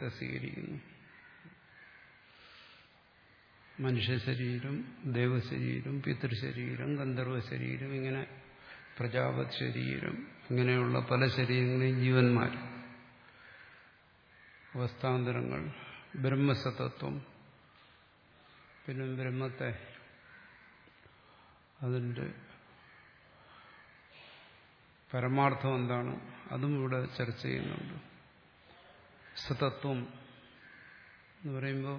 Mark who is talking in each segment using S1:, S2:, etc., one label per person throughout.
S1: ശരീരത്തെ സ്വീകരിക്കുന്നു മനുഷ്യ ശരീരം ദേവശരീരം പിതൃശരീരം ഗന്ധർവ ശരീരം ഇങ്ങനെ പ്രജാപത് ശരീരം ഇങ്ങനെയുള്ള പല ശരീരങ്ങളെയും ജീവന്മാർ അവസ്ഥാന്തരങ്ങൾ ബ്രഹ്മസതത്വം പിന്നെ ബ്രഹ്മത്തെ അതിൻ്റെ പരമാർത്ഥം എന്താണ് അതും ഇവിടെ ചർച്ച ചെയ്യുന്നുണ്ട് സതത്വം എന്ന് പറയുമ്പോൾ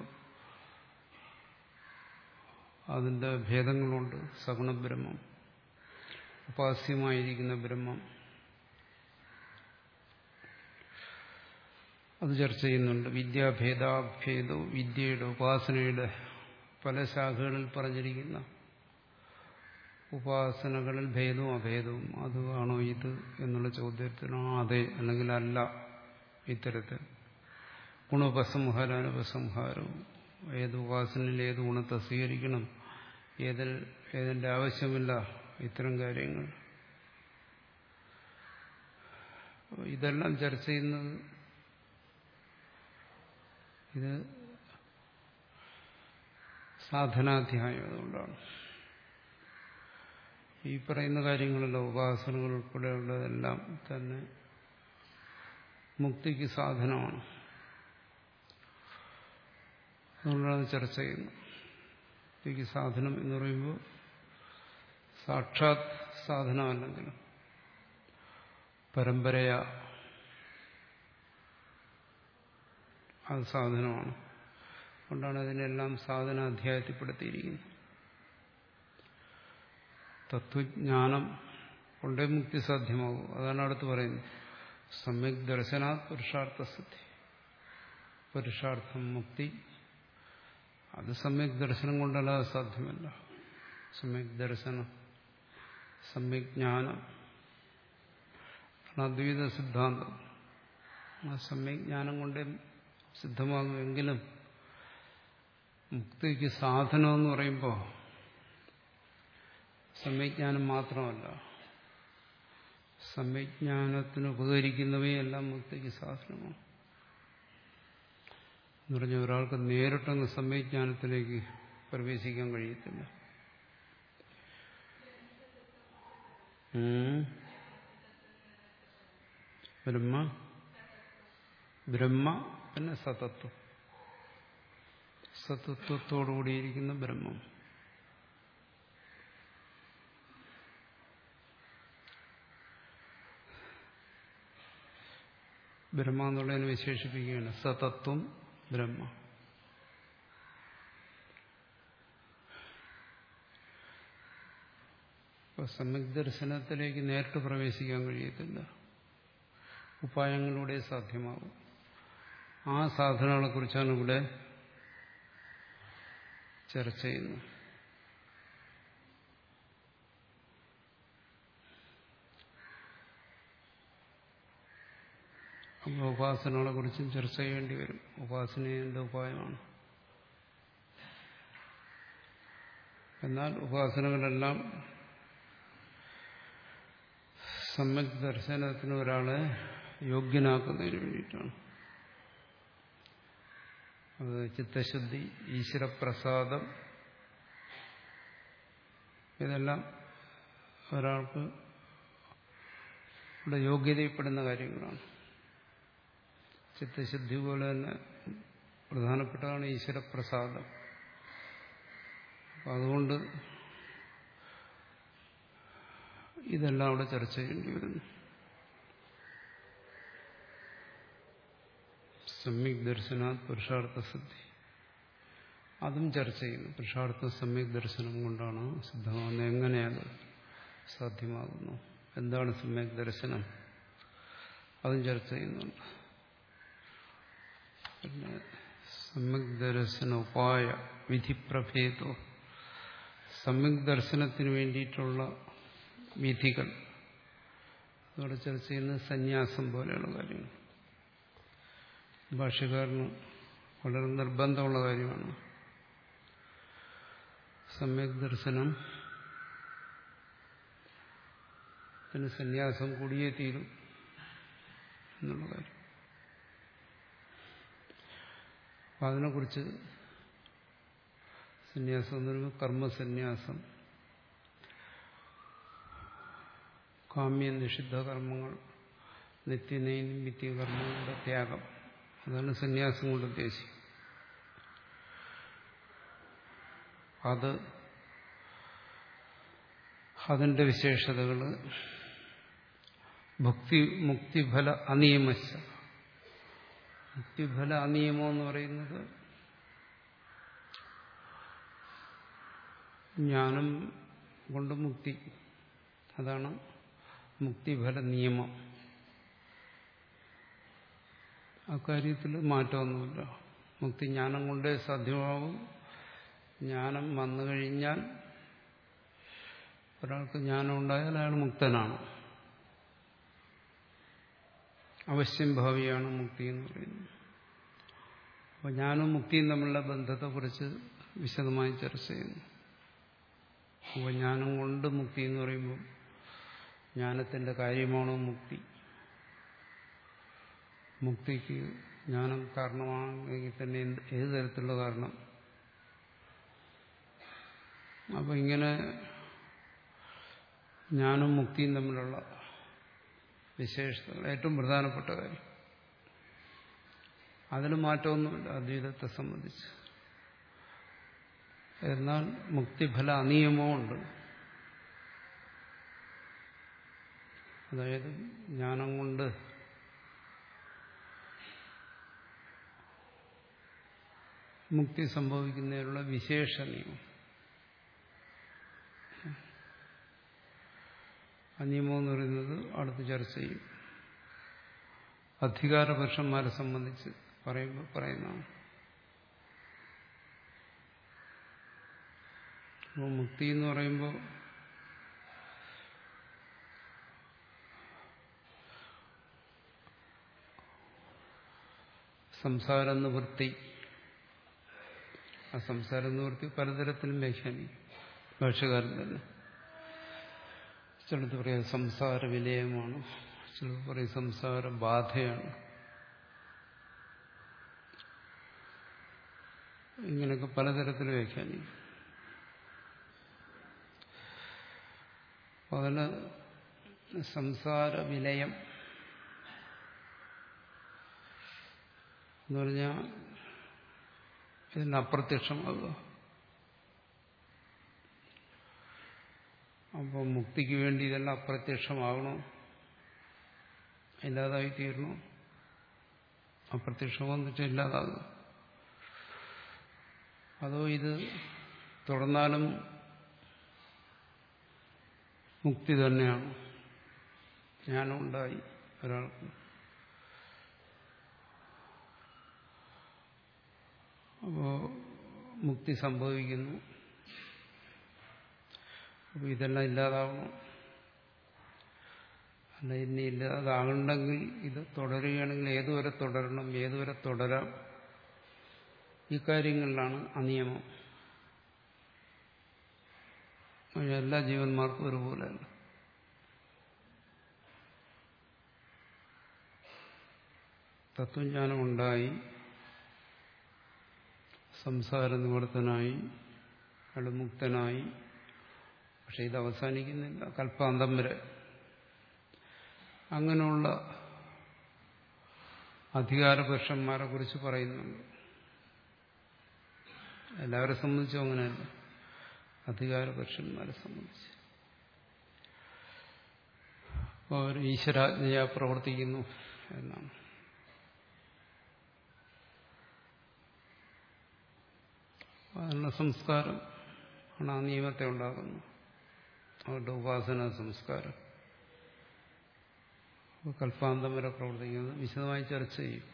S1: അതിൻ്റെ ഭേദങ്ങളുണ്ട് സഗുണബ്രഹ്മം ഉപാസ്യമായിരിക്കുന്ന ബ്രഹ്മം അത് ചർച്ച ചെയ്യുന്നുണ്ട് വിദ്യാഭേദാഭേദോ വിദ്യയുടെ ഉപാസനയുടെ പല ശാഖകളിൽ പറഞ്ഞിരിക്കുന്ന ഉപാസനകളിൽ ഭേദവും അഭേദവും അതാണോ ഇത് എന്നുള്ള ചോദ്യത്തിനോ അതെ അല്ലെങ്കിൽ അല്ല ഇത്തരത്തിൽ ഗുണോപസംഹാരം അനുപസംഹാരവും ഏത് ഉപാസനയിൽ ഏത് ഗുണത്തെ സ്വീകരിക്കണം ഏതിൽ ഏതിൻ്റെ ആവശ്യമില്ല ഇത്തരം കാര്യങ്ങൾ ഇതെല്ലാം ചർച്ച ചെയ്യുന്നത് ഇത് സാധനാധ്യായം അതുകൊണ്ടാണ് ഈ പറയുന്ന കാര്യങ്ങളല്ല ഉപാസനകൾ ഉൾപ്പെടെയുള്ളതെല്ലാം തന്നെ മുക്തിക്ക് സാധനമാണ് അതുകൊണ്ടാണ് ചർച്ച ചെയ്യുന്നത് മുക്തിക്ക് സാധനം എന്ന് പറയുമ്പോൾ സാക്ഷാത് സാധനമല്ലെങ്കിലും പരമ്പരയാ അത് സാധനമാണ് അതുകൊണ്ടാണ് അതിനെല്ലാം സാധന അധ്യായത്തിൽപ്പെടുത്തിയിരിക്കുന്നത് തത്വജ്ഞാനം കൊണ്ടേ മുക്തി സാധ്യമാകും അതാണ് അടുത്ത് പറയുന്നത് സമ്യക് ദർശനാത് പുരുഷാർത്ഥ സിദ്ധി പുരുഷാർത്ഥം മുക്തി അത് സമ്യക് ദർശനം കൊണ്ടല്ലാതെ സാധ്യമല്ല സമ്യക് ദർശനം സമ്യക് ജ്ഞാനം അദ്വൈത സിദ്ധാന്തം ആ സമ്യക് ജ്ഞാനം കൊണ്ടേ സിദ്ധമാകുമെങ്കിലും മുക്തിക്ക് സാധനമെന്ന് പറയുമ്പോൾ സമ്യജ്ഞാനം മാത്രമല്ല സമ്യജ്ഞാനത്തിന് ഉപകരിക്കുന്നവയെല്ലാം മുക്തിക്ക് സാധനമാണ് എന്ന് പറഞ്ഞാൽ ഒരാൾക്ക് നേരിട്ടൊന്ന് സമ്യജ്ഞാനത്തിലേക്ക് പ്രവേശിക്കാൻ കഴിയത്തില്ല ബ്രഹ്മ ബ്രഹ്മ പിന്നെ സതത്വം സതത്വത്തോടുകൂടിയിരിക്കുന്ന ബ്രഹ്മം ബ്രഹ്മ എന്നുള്ളതിനെ വിശേഷിപ്പിക്കുകയാണ് സതത്വം ബ്രഹ്മ അപ്പോൾ സമ്യക് ദർശനത്തിലേക്ക് നേരിട്ട് പ്രവേശിക്കാൻ കഴിയത്തില്ല ഉപായങ്ങളിലൂടെ സാധ്യമാകും ആ സാധനങ്ങളെ കുറിച്ചാണ് ഇവിടെ ചർച്ച ചെയ്യുന്നത് അപ്പോൾ ഉപാസനകളെ കുറിച്ചും ചർച്ച ചെയ്യേണ്ടി വരും ഉപാസനയുടെ ഉപായമാണ് എന്നാൽ ഉപാസനകളെല്ലാം സമ്യക് ദർശനത്തിന് ഒരാളെ യോഗ്യനാക്കുന്നതിന് വേണ്ടിയിട്ടാണ് അത് ചിത്തശുദ്ധി ഈശ്വരപ്രസാദം ഇതെല്ലാം ഒരാൾക്ക് ഇവിടെ യോഗ്യതയിൽപ്പെടുന്ന കാര്യങ്ങളാണ് ചിത്തശുദ്ധി പോലെ തന്നെ പ്രധാനപ്പെട്ടതാണ് ഈശ്വരപ്രസാദം അപ്പം അതുകൊണ്ട് ഇതെല്ലാം അവിടെ ചർച്ച ചെയ്യേണ്ടി വരുന്നു സമ്യക് ദർശനാത് പുരുഷാർത്ഥ സിദ്ധി അതും ചർച്ച ചെയ്യുന്നു പുരുഷാർത്ഥ സമ്യക് ദർശനം കൊണ്ടാണ് സിദ്ധമാകുന്നത് എങ്ങനെയത് സാധ്യമാകുന്നു എന്താണ് സമ്യക് ദർശനം അതും ചർച്ച ചെയ്യുന്നുണ്ട് പിന്നെ സമ്യക് ദർശന ഉപായ വിധിപ്രഭേദോ സമ്യക് ദർശനത്തിന് വേണ്ടിയിട്ടുള്ള വിധികൾ ഇവിടെ ചർച്ച ചെയ്യുന്നത് സന്യാസം പോലെയുള്ള കാര്യങ്ങൾ ഭാഷകാരന് വളരെ നിർബന്ധമുള്ള കാര്യമാണ് സമ്യക് ദർശനം പിന്നെ സന്യാസം കൂടിയേ തീരും എന്നുള്ള കാര്യം അപ്പം അതിനെക്കുറിച്ച് സന്യാസം എന്ന് പറയുമ്പോൾ കർമ്മസന്യാസം കാമ്യ നിഷിദ്ധ കർമ്മങ്ങൾ നിത്യനൈമിത്യ കർമ്മങ്ങളുടെ ത്യാഗം അതാണ് സന്യാസം കൊണ്ട് ഉദ്ദേശിക്കുന്നത് അത് അതിന്റെ വിശേഷതകൾ ഭക്തി മുക്തിഫല അനിയമശ മുക്തിഫല അനിയമം എന്ന് പറയുന്നത് ജ്ഞാനം കൊണ്ട് മുക്തി അതാണ് മുക്തിഫല നിയമം അക്കാര്യത്തിൽ മാറ്റമൊന്നുമില്ല മുക്തി ജ്ഞാനം കൊണ്ടേ സാധ്യമാവും ജ്ഞാനം വന്നു കഴിഞ്ഞാൽ ഒരാൾക്ക് ജ്ഞാനം ഉണ്ടായാൽ അയാൾ മുക്തനാണ് അവശ്യം ഭാവിയാണ് മുക്തി എന്ന് പറയുന്നത് അപ്പോൾ ജ്ഞാനവും മുക്തിയും തമ്മിലുള്ള ബന്ധത്തെക്കുറിച്ച് വിശദമായി ചർച്ച ചെയ്യുന്നു അപ്പോൾ ജ്ഞാനം കൊണ്ട് മുക്തി എന്ന് പറയുമ്പോൾ ജ്ഞാനത്തിന്റെ കാര്യമാണോ മുക്തി മുക്തിക്ക് ജ്ഞാനം കാരണമാണെങ്കിൽ തന്നെ ഏത് തരത്തിലുള്ള കാരണം അപ്പോൾ ഇങ്ങനെ ജ്ഞാനം മുക്തിയും തമ്മിലുള്ള വിശേഷതകൾ ഏറ്റവും പ്രധാനപ്പെട്ട കാര്യം അതിന് മാറ്റമൊന്നുമില്ല അദ്വൈതത്തെ സംബന്ധിച്ച് എന്നാൽ മുക്തിഫല അനിയമമുണ്ട് അതായത് ജ്ഞാനം കൊണ്ട് മുക്തി സംഭവിക്കുന്നതിനുള്ള വിശേഷ നിയമം ആ നിയമം എന്ന് പറയുന്നത് അടുത്ത് ചർച്ച ചെയ്യും അധികാരപുരുഷന്മാരെ സംബന്ധിച്ച് പറയുമ്പോൾ പറയുന്നതാണ് അപ്പോൾ മുക്തി എന്ന് പറയുമ്പോൾ സംസാര നിവൃത്തി ആ സംസാര നിവൃത്തി പലതരത്തിലും വ്യാഖ്യാനിക്കും ഭാഷകാരൻ തന്നെ ചിലത് പറയാം സംസാര വിലയമാണ് ചിലത് പറയും സംസാര ബാധയാണ് ഇങ്ങനെയൊക്കെ പലതരത്തിൽ വ്യാഖ്യാനിക്കും അതിന് സംസാര വിലയം എന്ന് പറഞ്ഞാൽ ഇതിന് അപ്രത്യക്ഷമാകുക അപ്പോൾ മുക്തിക്ക് വേണ്ടി ഇതെല്ലാം അപ്രത്യക്ഷമാകണോ ഇല്ലാതായി തീരണോ അപ്രത്യക്ഷമെന്ന് ഇല്ലാതാകുക അതോ ഇത് തുടർന്നാലും മുക്തി തന്നെയാണ് ജ്ഞാനമുണ്ടായി ഒരാൾക്ക് അപ്പോൾ മുക്തി സംഭവിക്കുന്നു അപ്പോൾ ഇതെല്ലാം ഇല്ലാതാവണം അല്ല ഇനി ഇല്ലാതാകണ്ടെങ്കിൽ ഇത് തുടരുകയാണെങ്കിൽ ഏതുവരെ തുടരണം ഏതുവരെ തുടരാം ഈ കാര്യങ്ങളിലാണ് അനിയമം എല്ലാ ജീവന്മാർക്കും ഒരുപോലെയല്ല തത്വജ്ഞാനമുണ്ടായി സംസാര നിവർത്തനായി അയാൾ മുക്തനായി പക്ഷെ ഇത് അവസാനിക്കുന്നില്ല കൽപ്പാന്തം വരെ അങ്ങനെയുള്ള അധികാരപുരുഷന്മാരെ കുറിച്ച് പറയുന്നുണ്ട് എല്ലാവരെ സംബന്ധിച്ചും അങ്ങനെയല്ല അധികാരപുരുഷന്മാരെ സംബന്ധിച്ച് അപ്പോൾ അവർ ഈശ്വരാജ്ഞയ പ്രവർത്തിക്കുന്നു എന്നാണ് അതിനുള്ള സംസ്കാരം ആണ് ആ നിയമത്തെ ഉണ്ടാകുന്നത് അവരുടെ ഉപാസന സംസ്കാരം കൽപ്പാന്തം വരെ പ്രവർത്തിക്കുന്നത് വിശദമായി ചർച്ച ചെയ്യും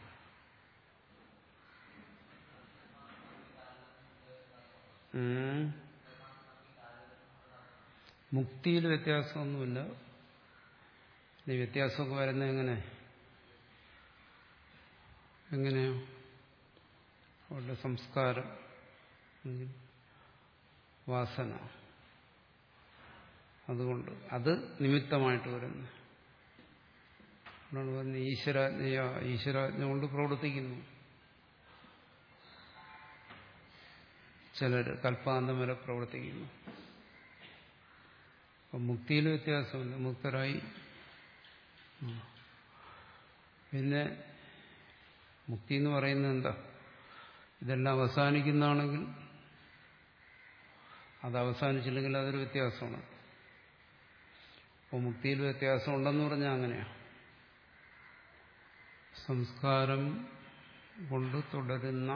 S1: മുക്തിയിൽ വ്യത്യാസമൊന്നുമില്ല ഈ വ്യത്യാസമൊക്കെ വരുന്നത് എങ്ങനെ എങ്ങനെയോ അവരുടെ സംസ്കാരം വാസന അതുകൊണ്ട് അത് നിമിത്തമായിട്ട് വരുന്നു അതുകൊണ്ടാണ് പറയുന്നത് ഈശ്വരാജ്ഞയ ഈശ്വരാജ്ഞ കൊണ്ട് പ്രവർത്തിക്കുന്നു ചിലർ കൽപ്പാന്തം വരെ പ്രവർത്തിക്കുന്നു അപ്പം മുക്തിയിൽ വ്യത്യാസമില്ല മുക്തരായി പിന്നെ മുക്തി എന്ന് പറയുന്നത് എന്താ ഇതെല്ലാം അവസാനിക്കുന്നതാണെങ്കിൽ അത് അവസാനിച്ചില്ലെങ്കിൽ അതൊരു വ്യത്യാസമാണ് അപ്പോൾ മുക്തിയിൽ വ്യത്യാസം ഉണ്ടെന്ന് പറഞ്ഞാൽ അങ്ങനെയാണ് സംസ്കാരം കൊണ്ട് തുടരുന്ന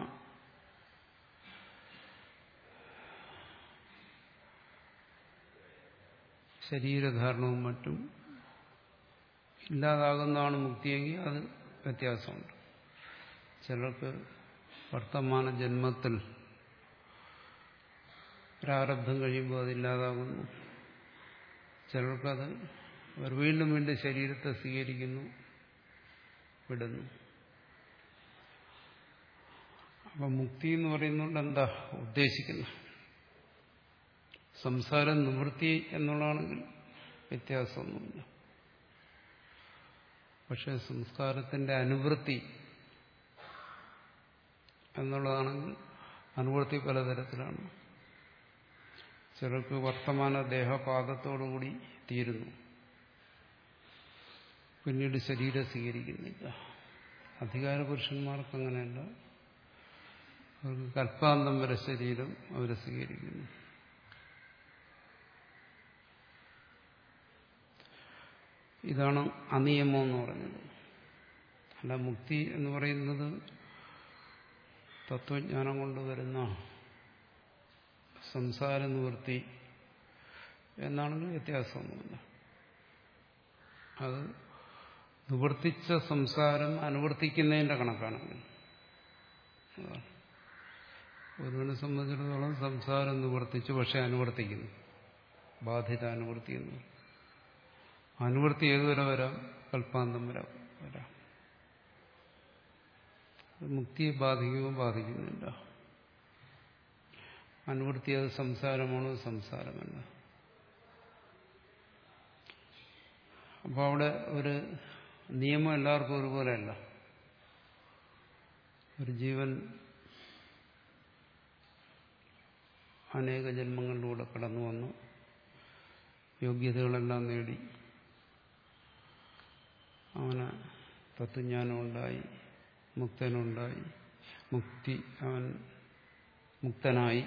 S1: ശരീരധാരണവും മറ്റും ഇല്ലാതാകുന്നതാണ് മുക്തിയെങ്കിൽ അത് വ്യത്യാസമുണ്ട് ചിലർക്ക് വർത്തമാന ജന്മത്തിൽ പ്രാരബ്ധം കഴിയുമ്പോൾ അതില്ലാതാകുന്നു ചിലർക്കത് അവർ വീണ്ടും വീണ്ടും ശരീരത്തെ സ്വീകരിക്കുന്നു വിടുന്നു അപ്പം മുക്തി എന്ന് പറയുന്നുണ്ട് എന്താ ഉദ്ദേശിക്കുന്നത് സംസാരം നിവൃത്തി എന്നുള്ളതാണെങ്കിൽ വ്യത്യാസമൊന്നുമില്ല പക്ഷെ സംസ്കാരത്തിന്റെ അനുവൃത്തി എന്നുള്ളതാണെങ്കിൽ അനുവൃത്തി പലതരത്തിലാണ് ചിലർക്ക് വർത്തമാന ദേഹപാദത്തോടുകൂടി തീരുന്നു പിന്നീട് ശരീരം സ്വീകരിക്കുന്നില്ല അധികാര പുരുഷന്മാർക്ക് അങ്ങനെയല്ല അവർക്ക് കൽപ്പാന്തം വരെ ശരീരം അവർ സ്വീകരിക്കുന്നു ഇതാണ് അനിയമം എന്ന് പറയുന്നത് അല്ല മുക്തി എന്ന് പറയുന്നത് തത്വജ്ഞാനം കൊണ്ടുവരുന്ന സംസാര നിവൃത്തി എന്നാണെങ്കിൽ വ്യത്യാസമൊന്നുമില്ല അത് നിവർത്തിച്ച സംസാരം അനുവർത്തിക്കുന്നതിന്റെ കണക്കാണെങ്കിൽ ഒരുവനെ സംബന്ധിച്ചിടത്തോളം സംസാരം നിവർത്തിച്ചു പക്ഷെ അനുവർത്തിക്കുന്നു ബാധ്യത അനുവർത്തി എന്ന് അനുവർത്തി ഏതുവരെ വരാം കൽപ്പാന്തം വരെ വരാം മുക്തിയെ ബാധിക്കുമോ ബാധിക്കുന്നില്ല അനുവൃത്തി അത് സംസാരമാണോ സംസാരമല്ല അപ്പോൾ അവിടെ ഒരു നിയമം എല്ലാവർക്കും ഒരുപോലെയല്ല ഒരു ജീവൻ അനേക ജന്മങ്ങളിലൂടെ കടന്നു വന്നു യോഗ്യതകളെല്ലാം നേടി അവന് തത്വജ്ഞാനം ഉണ്ടായി മുക്തനുണ്ടായി മുക്തി അവൻ മുക്തനായി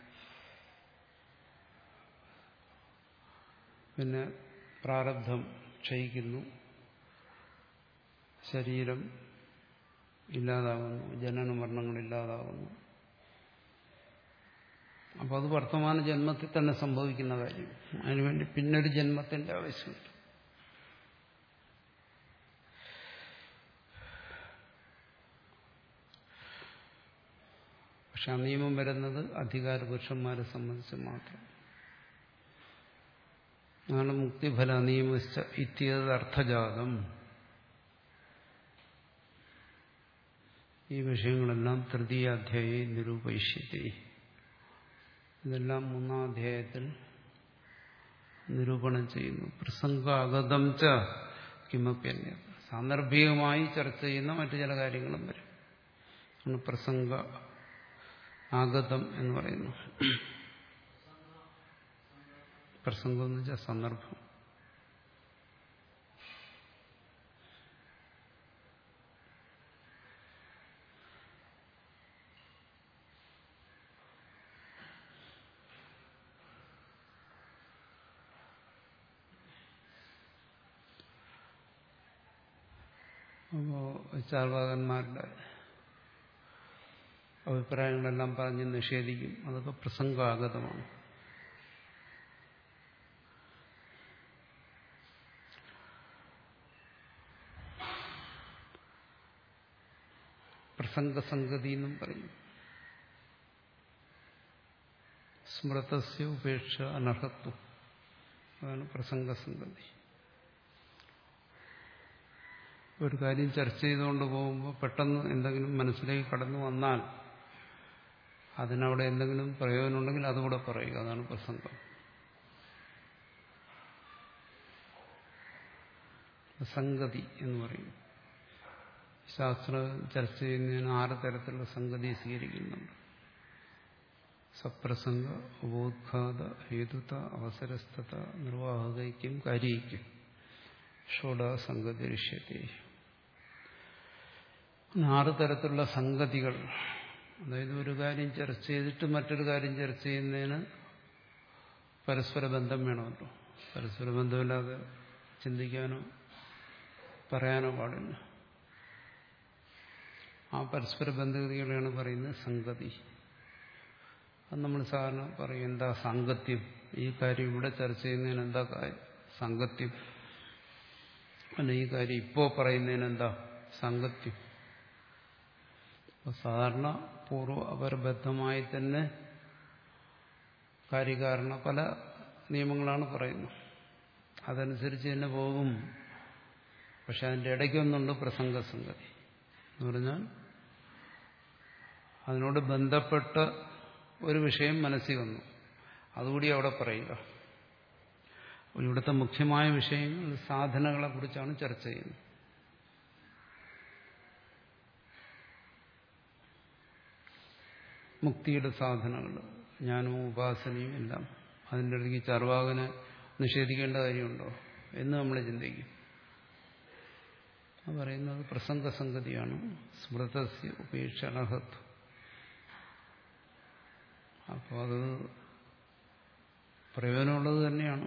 S1: പിന്നെ പ്രാരബ്ധം ക്ഷയിക്കുന്നു ശരീരം ഇല്ലാതാകുന്നു ജനന മരണങ്ങളില്ലാതാകുന്നു അപ്പോൾ അത് വർത്തമാന ജന്മത്തിൽ തന്നെ സംഭവിക്കുന്ന കാര്യം അതിനുവേണ്ടി പിന്നൊരു ജന്മത്തിന്റെ ആവശ്യമില്ല പക്ഷെ ആ നിയമം വരുന്നത് അധികാര പുരുഷന്മാരെ സംബന്ധിച്ച് മാത്രം അതാണ് മുക്തിഫല നിയമിച്ച ഇത്യത് അർത്ഥജാതം ഈ വിഷയങ്ങളെല്ലാം തൃതീയാധ്യായി നിരൂപയിഷ്യത്തെ ഇതെല്ലാം മൂന്നാം അധ്യായത്തിൽ നിരൂപണം ചെയ്യുന്നു പ്രസംഗാഗതം ച കിമപ്യന്യ സാന്ദർഭികമായി ചർച്ച ചെയ്യുന്ന മറ്റു ചില കാര്യങ്ങളും വരും ആണ് പ്രസംഗ ആഗതം എന്ന് പറയുന്നു പ്രസംഗം എന്ന് വെച്ചാൽ സന്ദർഭം അപ്പോൾ ചാർവാകന്മാരുടെ അഭിപ്രായങ്ങളെല്ലാം പറഞ്ഞ് നിഷേധിക്കും അതൊക്കെ പ്രസംഗാഗതമാണ് പ്രസംഗസംഗതി എന്നും പറയും സ്മൃതസ്യ ഉപേക്ഷ അനർഹത്വം അതാണ് പ്രസംഗസംഗതി ഒരു കാര്യം ചർച്ച ചെയ്തുകൊണ്ട് പോകുമ്പോൾ പെട്ടെന്ന് എന്തെങ്കിലും മനസ്സിലേക്ക് കടന്നു വന്നാൽ അതിനവിടെ എന്തെങ്കിലും പ്രയോജനം ഉണ്ടെങ്കിൽ അതുകൂടെ പറയുക അതാണ് പ്രസംഗം സംഗതി എന്ന് പറയും ശാസ്ത്രം ചർച്ച ചെയ്യുന്നതിന് ആറ് തരത്തിലുള്ള സംഗതി സ്വീകരിക്കുന്നുണ്ട് സപ്രസംഗ ഉപോദ്ഘാത ഹേതുത അവസരസ്ഥത നിർവാഹകയ്ക്കും കാര്യയ്ക്കും ഷോഡാസംഗതിരിഷ്യത്തെ ആറ് തരത്തിലുള്ള സംഗതികൾ അതായത് ഒരു കാര്യം ചർച്ച ചെയ്തിട്ട് മറ്റൊരു കാര്യം ചർച്ച ചെയ്യുന്നതിന് പരസ്പര ബന്ധം വേണമല്ലോ പരസ്പര ബന്ധമില്ലാതെ ചിന്തിക്കാനോ പറയാനോ പാടില്ല ആ പരസ്പര ബന്ധഗതികളെയാണ് പറയുന്നത് സംഗതി അത് നമ്മൾ സാധാരണ പറയും എന്താ സാങ്കത്യം ഈ കാര്യം ഇവിടെ ചർച്ച ചെയ്യുന്നതിന് എന്താ സാങ്കത്യം അല്ല ഈ കാര്യം ഇപ്പോ പറയുന്നതിന് എന്താ സാങ്കത്യം സാധാരണ പൂർവ്വ അപരബദ്ധമായി തന്നെ കാര്യകാരണ പല നിയമങ്ങളാണ് പറയുന്നത് അതനുസരിച്ച് തന്നെ പോകും പക്ഷെ അതിൻ്റെ ഇടയ്ക്കൊന്നുണ്ട് പ്രസംഗസംഗതി എന്ന് പറഞ്ഞാൽ അതിനോട് ബന്ധപ്പെട്ട ഒരു വിഷയം മനസ്സിൽ വന്നു അതുകൂടി അവിടെ പറയുക ഇവിടുത്തെ മുഖ്യമായ വിഷയങ്ങൾ സാധനങ്ങളെ കുറിച്ചാണ് ചർച്ച ചെയ്യുന്നത് മുക്തിയുടെ സാധനങ്ങൾ ജ്ഞാനവും ഉപാസനയും എല്ലാം അതിൻ്റെ ഇടയ്ക്ക് ചർവാകനെ നിഷേധിക്കേണ്ട കാര്യമുണ്ടോ എന്ന് നമ്മൾ ചിന്തിക്കും പറയുന്നത് പ്രസംഗസംഗതിയാണ് സ്മൃതസ്യ ഉപേക്ഷണഹത്വം അപ്പോൾ അത് പ്രയോജനമുള്ളത് തന്നെയാണ്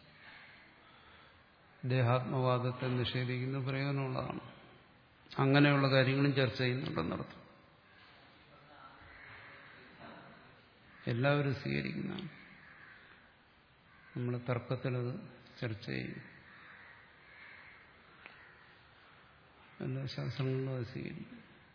S1: ദേഹാത്മവാദത്തെ നിഷേധിക്കുന്ന പ്രയോജനമുള്ളതാണ് അങ്ങനെയുള്ള കാര്യങ്ങളും ചർച്ച ചെയ്യുന്നുണ്ടെന്നർത്ഥം എല്ലാവരും സ്വീകരിക്കുന്നതാണ് നമ്മൾ തർക്കത്തിലത് ചർച്ച ചെയ്യും എല്ലാ ശാസ്ത്രങ്ങളിലും അത് സ്വീകരിക്കും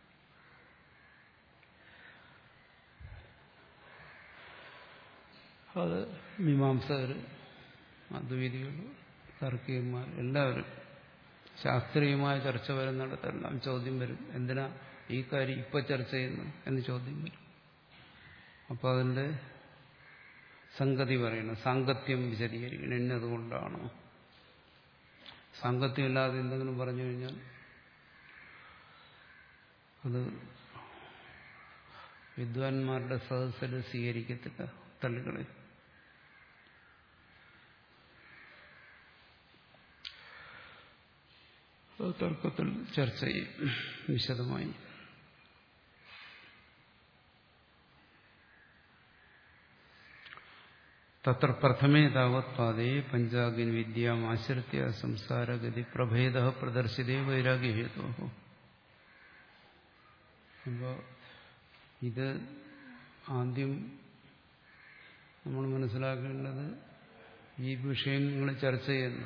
S1: അത് മീമാംസകർ അദ്വൈതികൾ തർക്കീയന്മാർ എല്ലാവരും ശാസ്ത്രീയമായ ചർച്ച വരുന്നിടത്തെല്ലാം ചോദ്യം വരും എന്തിനാ ഈ കാര്യം ഇപ്പൊ ചർച്ച ചെയ്യുന്നു എന്ന് ചോദ്യം വരും അപ്പോൾ അതിൻ്റെ സംഗതി പറയണം സാങ്കത്യം വിശദീകരിക്കണം എന്നതുകൊണ്ടാണ് സാങ്കത്യമില്ലാതെ എന്തെങ്കിലും പറഞ്ഞു കഴിഞ്ഞാൽ അത് വിദ്വാൻമാരുടെ സദസ്സിൽ സ്വീകരിക്കത്തില്ല തള്ളികളെ തർക്കത്തിൽ ചർച്ച ചെയ്യും വിശദമായി തത്ര പ്രഥമേ താവത് പാദേ പഞ്ചാഗ്നി വിദ്യാമാശ്രിത്യ സംസാരഗതി പ്രഭേദ പ്രദർശിതേ വൈരാഗ്യഹേതോ അപ്പോൾ ഇത് ആദ്യം നമ്മൾ മനസ്സിലാക്കേണ്ടത് ഈ വിഷയങ്ങൾ ചർച്ച ചെയ്യുന്നു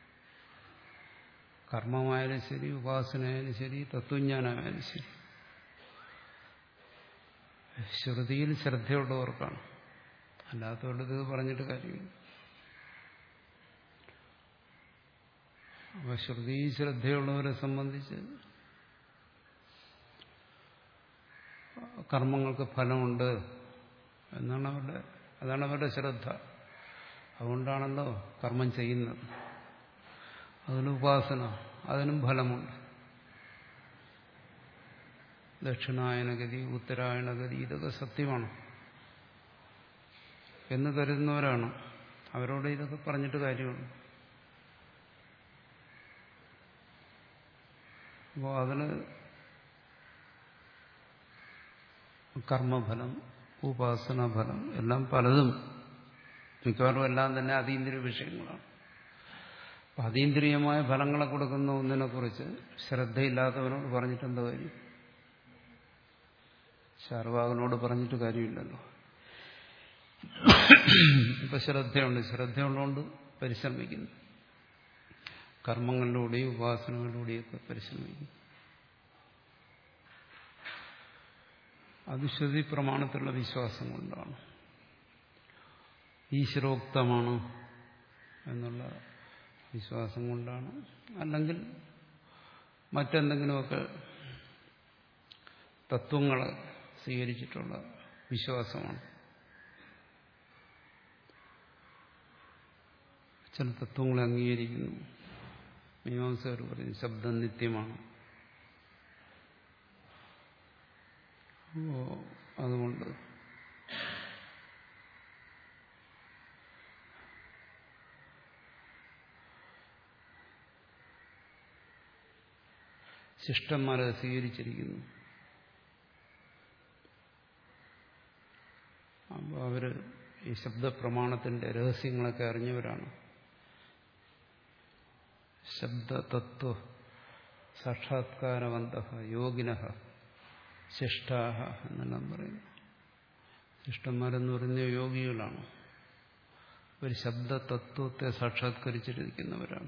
S1: കർമ്മമായാലും ശരി ഉപാസനയായാലും ശരി തത്വജ്ഞാനമായാലും ശരി ശ്രുതിയിൽ ശ്രദ്ധയുള്ളവർക്കാണ് അല്ലാത്തവരുടെ ഇത് പറഞ്ഞിട്ട് കാര്യമില്ല അപ്പൊ ശ്രുതി ശ്രദ്ധയുള്ളവരെ സംബന്ധിച്ച് കർമ്മങ്ങൾക്ക് ഫലമുണ്ട് എന്നാണ് അവരുടെ അതാണ് അവരുടെ ശ്രദ്ധ അതുകൊണ്ടാണല്ലോ കർമ്മം ചെയ്യുന്നത് അതിന് ഉപാസന അതിനും ഫലമുണ്ട് ദക്ഷിണായനഗതി ഉത്തരായണഗതി ഇതൊക്കെ സത്യമാണ് എന്ന് കരുതുന്നവരാണ് അവരോട് ഇതൊക്കെ പറഞ്ഞിട്ട് കാര്യമുള്ളൂ അപ്പോൾ അതിന് കർമ്മഫലം ഉപാസനാഫലം എല്ലാം പലതും മിക്കവാറും എല്ലാം തന്നെ അതീന്ദ്രിയ വിഷയങ്ങളാണ് അപ്പം അതീന്ദ്രിയമായ ഫലങ്ങളെ കൊടുക്കുന്ന ഒന്നിനെക്കുറിച്ച് ശ്രദ്ധയില്ലാത്തവനോട് പറഞ്ഞിട്ട് എന്താ കാര്യം ശാർവാകനോട് പറഞ്ഞിട്ട് കാര്യമില്ലല്ലോ ഇപ്പൊ ശ്രദ്ധയുണ്ട് ശ്രദ്ധയുള്ളതുകൊണ്ട് പരിശ്രമിക്കുന്നു കർമ്മങ്ങളിലൂടെയും ഉപാസനകളിലൂടെയൊക്കെ പരിശ്രമിക്കുന്നു അത് ശ്രുതി പ്രമാണത്തിലുള്ള വിശ്വാസം കൊണ്ടാണ് ഈശ്വരോക്തമാണ് എന്നുള്ള വിശ്വാസം കൊണ്ടാണ് അല്ലെങ്കിൽ മറ്റെന്തെങ്കിലുമൊക്കെ തത്വങ്ങൾ സ്വീകരിച്ചിട്ടുള്ള വിശ്വാസമാണ് ചില തത്വങ്ങളെ അംഗീകരിക്കുന്നു മീമാംസകർ പറയുന്നു ശബ്ദം നിത്യമാണ് അപ്പോൾ അതുകൊണ്ട് ശിഷ്ടന്മാരത് സ്വീകരിച്ചിരിക്കുന്നു അപ്പോൾ അവർ ഈ ശബ്ദപ്രമാണത്തിന്റെ രഹസ്യങ്ങളൊക്കെ അറിഞ്ഞവരാണ് ശബ്ദതത്വ സാക്ഷാത്കാരവന്ത യോഗിന ശിഷ്ടാഹ എന്നെല്ലാം പറയുന്നു ശിഷ്ടന്മാരെന്ന് പറയുന്ന യോഗികളാണ് ഒരു ശബ്ദതത്വത്തെ സാക്ഷാത്കരിച്ചിരിക്കുന്നവരാണ്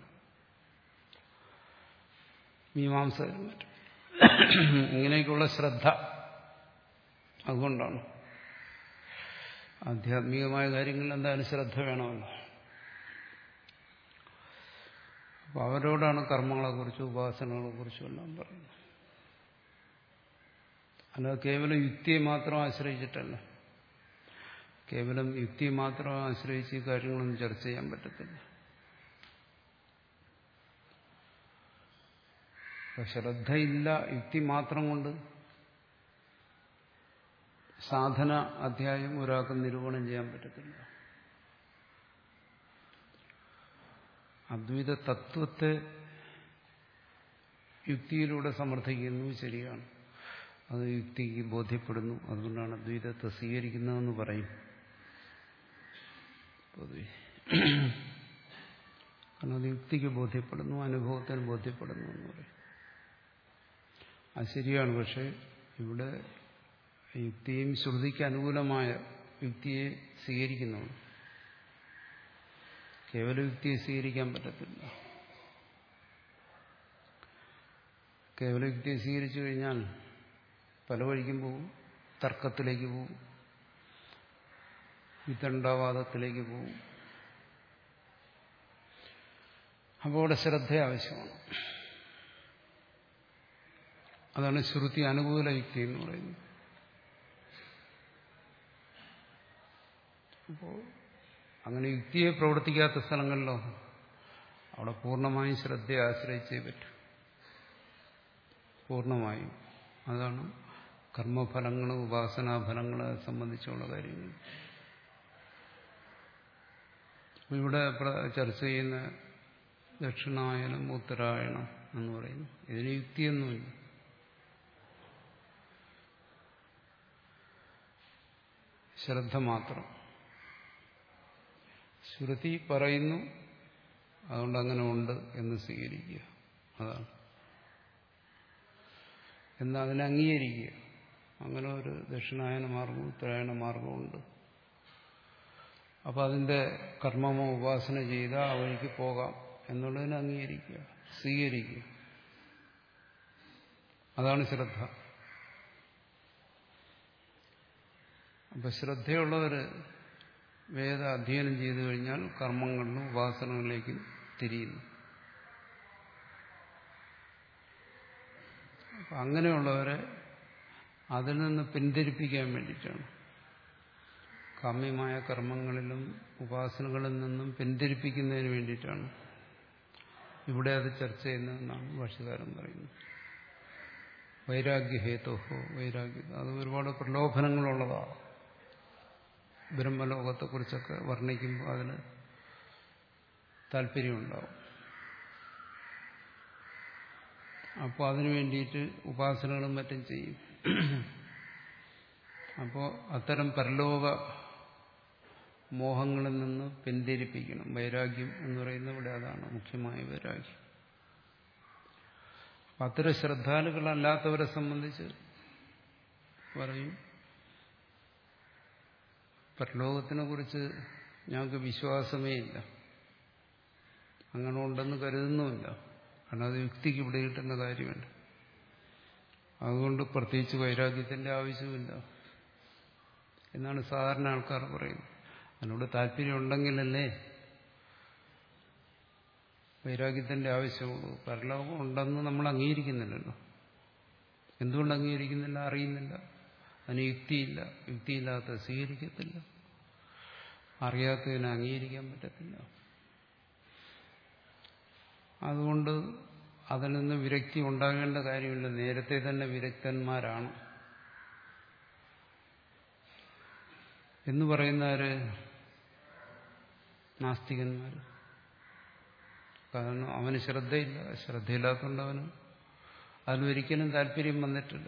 S1: മീമാംസകരും മറ്റും ഇങ്ങനെയൊക്കെയുള്ള ശ്രദ്ധ അതുകൊണ്ടാണ് ആധ്യാത്മികമായ കാര്യങ്ങളിൽ എന്തായാലും ശ്രദ്ധ വേണമല്ലോ അപ്പൊ അവരോടാണ് കർമ്മങ്ങളെക്കുറിച്ചും ഉപാസനകളെക്കുറിച്ചും എല്ലാം പറയുന്നത് അല്ലാതെ കേവലം യുക്തിയെ മാത്രം ആശ്രയിച്ചിട്ടല്ല കേവലം യുക്തി മാത്രം ആശ്രയിച്ച് ഈ കാര്യങ്ങളൊന്നും ചർച്ച ചെയ്യാൻ പറ്റത്തില്ല ശ്രദ്ധയില്ല യുക്തി മാത്രം കൊണ്ട് സാധന അധ്യായം ഒരാൾക്ക് നിരൂപണം ചെയ്യാൻ പറ്റത്തില്ല അദ്വൈത തത്വത്തെ യുക്തിയിലൂടെ സമർത്ഥിക്കുന്നു ശരിയാണ് അത് യുക്തിക്ക് ബോധ്യപ്പെടുന്നു അതുകൊണ്ടാണ് അദ്വൈതത്തെ സ്വീകരിക്കുന്നതെന്ന് പറയും പൊതുവെ കാരണം അത് യുക്തിക്ക് ബോധ്യപ്പെടുന്നു അനുഭവത്തിന് ബോധ്യപ്പെടുന്നു എന്ന് പറയും അത് ശരിയാണ് പക്ഷെ ഇവിടെ യുക്തിയും ശ്രുതിക്ക് അനുകൂലമായ യുക്തിയെ സ്വീകരിക്കുന്നുള്ളൂ കേവല യുക്തിയെ സ്വീകരിക്കാൻ പറ്റത്തില്ല കേവല യുക്തിയെ സ്വീകരിച്ചു കഴിഞ്ഞാൽ പല വഴിക്കും പോകും തർക്കത്തിലേക്ക് പോകും വിതണ്ടാവാദത്തിലേക്ക് പോകും അപ്പോൾ അവിടെ ശ്രദ്ധ ആവശ്യമാണ് അതാണ് ശ്രുതി അനുകൂല യുക്തി എന്ന് പറയുന്നത് അപ്പോൾ അങ്ങനെ യുക്തിയെ പ്രവർത്തിക്കാത്ത സ്ഥലങ്ങളിലോ അവിടെ പൂർണ്ണമായും ശ്രദ്ധയെ ആശ്രയിച്ചേ പറ്റൂ പൂർണ്ണമായും അതാണ് കർമ്മഫലങ്ങളും ഉപാസനാഫലങ്ങളെ സംബന്ധിച്ചുള്ള കാര്യങ്ങൾ ഇവിടെ ചർച്ച ചെയ്യുന്ന ദക്ഷിണായനം ഉത്തരായണം എന്ന് പറയുന്നു ഇതിന് യുക്തിയൊന്നുമില്ല ശ്രദ്ധ മാത്രം ശ്രുതി പറയുന്നു അതുകൊണ്ട് അങ്ങനെ ഉണ്ട് എന്ന് സ്വീകരിക്കുക അതാണ് എന്ന് അതിനെ അംഗീകരിക്കുക അങ്ങനെ ഒരു ദക്ഷിണായന മാർഗവും ഉത്തരായണ മാർഗമുണ്ട് അപ്പം അതിൻ്റെ കർമ്മമോ ഉപാസന ചെയ്താൽ ആ വഴിക്ക് പോകാം എന്നുള്ളതിനെ അംഗീകരിക്കുക സ്വീകരിക്കുക അതാണ് ശ്രദ്ധ അപ്പം ശ്രദ്ധയുള്ളവർ വേദ അധ്യയനം ചെയ്തു കഴിഞ്ഞാൽ കർമ്മങ്ങളിലും ഉപാസനകളിലേക്കും തിരിയുന്നു അപ്പം അങ്ങനെയുള്ളവരെ അതിൽ നിന്ന് പിന്തിരിപ്പിക്കാൻ വേണ്ടിയിട്ടാണ് കാമ്യമായ കർമ്മങ്ങളിലും ഉപാസനകളിൽ നിന്നും പിന്തിരിപ്പിക്കുന്നതിന് വേണ്ടിയിട്ടാണ് ഇവിടെ അത് ചർച്ച ചെയ്യുന്നതെന്നാണ് ഭാഷകാരൻ പറയുന്നത് വൈരാഗ്യഹേതോഹോ വൈരാഗ്യം അത് ഒരുപാട് പ്രലോഭനങ്ങളുള്ളതാണ് ബ്രഹ്മലോകത്തെക്കുറിച്ചൊക്കെ വർണ്ണിക്കുമ്പോൾ അതിന് താല്പര്യമുണ്ടാവും അപ്പോൾ അതിനു വേണ്ടിയിട്ട് ഉപാസനകളും മറ്റും ചെയ്യും അപ്പോൾ അത്തരം പരലോക മോഹങ്ങളിൽ നിന്ന് പിന്തിരിപ്പിക്കണം വൈരാഗ്യം എന്ന് പറയുന്നത് ഇവിടെ അതാണ് മുഖ്യമായ വൈരാഗ്യം അപ്പം അത്തരം ശ്രദ്ധാലുക്കളല്ലാത്തവരെ സംബന്ധിച്ച് പറയും പരലോകത്തിനെ കുറിച്ച് ഞങ്ങൾക്ക് വിശ്വാസമേ ഇല്ല അങ്ങനെ ഉണ്ടെന്ന് കരുതുന്നുമില്ല കാരണം അത് യുക്തിക്ക് ഇവിടെ കിട്ടുന്ന കാര്യമല്ല അതുകൊണ്ട് പ്രത്യേകിച്ച് വൈരാഗ്യത്തിന്റെ ആവശ്യമില്ല എന്നാണ് സാധാരണ ആൾക്കാർ പറയുന്നത് അതിനോട് താല്പര്യം ഉണ്ടെങ്കിലല്ലേ വൈരാഗ്യത്തിന്റെ ആവശ്യമുള്ളൂ പരലോകം ഉണ്ടെന്ന് നമ്മൾ അംഗീകരിക്കുന്നില്ലല്ലോ എന്തുകൊണ്ട് അംഗീകരിക്കുന്നില്ല അറിയുന്നില്ല അതിന് യുക്തിയില്ല യുക്തിയില്ലാത്ത സ്വീകരിക്കത്തില്ല അറിയാത്തതിനെ അംഗീകരിക്കാൻ പറ്റത്തില്ല അതുകൊണ്ട് അതിൽ നിന്ന് വിരക്തി ഉണ്ടാകേണ്ട കാര്യമില്ല നേരത്തെ തന്നെ വിരക്തന്മാരാണ് എന്ന് പറയുന്നവര് നാസ്തികന്മാർ കാരണം അവന് ശ്രദ്ധയില്ല ശ്രദ്ധയില്ലാത്തതുകൊണ്ട് അവന് അതിലൊരിക്കലും താല്പര്യം വന്നിട്ടില്ല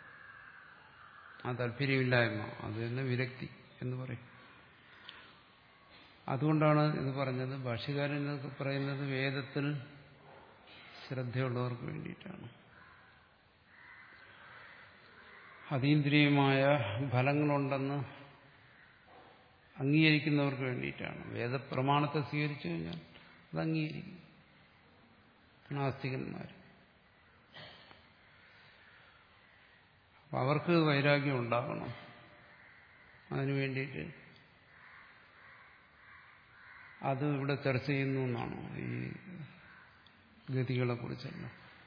S1: ആ താല്പര്യമില്ലായ്മ അത് തന്നെ വിരക്തി എന്ന് പറയും അതുകൊണ്ടാണ് ഇത് പറഞ്ഞത് ഭാഷ്യകാരൻ എന്നൊക്കെ പറയുന്നത് വേദത്തിൽ ശ്രദ്ധയുള്ളവർക്ക് വേണ്ടിയിട്ടാണ് അതീന്ദ്രിയമായ ഫലങ്ങളുണ്ടെന്ന് അംഗീകരിക്കുന്നവർക്ക് വേണ്ടിയിട്ടാണ് വേദപ്രമാണത്തെ സ്വീകരിച്ചു കഴിഞ്ഞാൽ അത് അംഗീകരിക്കും നാസ്തികന്മാർ അപ്പം അവർക്ക് വൈരാഗ്യം ഉണ്ടാകണം അതിനു വേണ്ടിയിട്ട് അത് ഇവിടെ ചർച്ച ചെയ്യുന്നു എന്നാണ് ഈ ഗതികളെ കുറിച്ചല്ല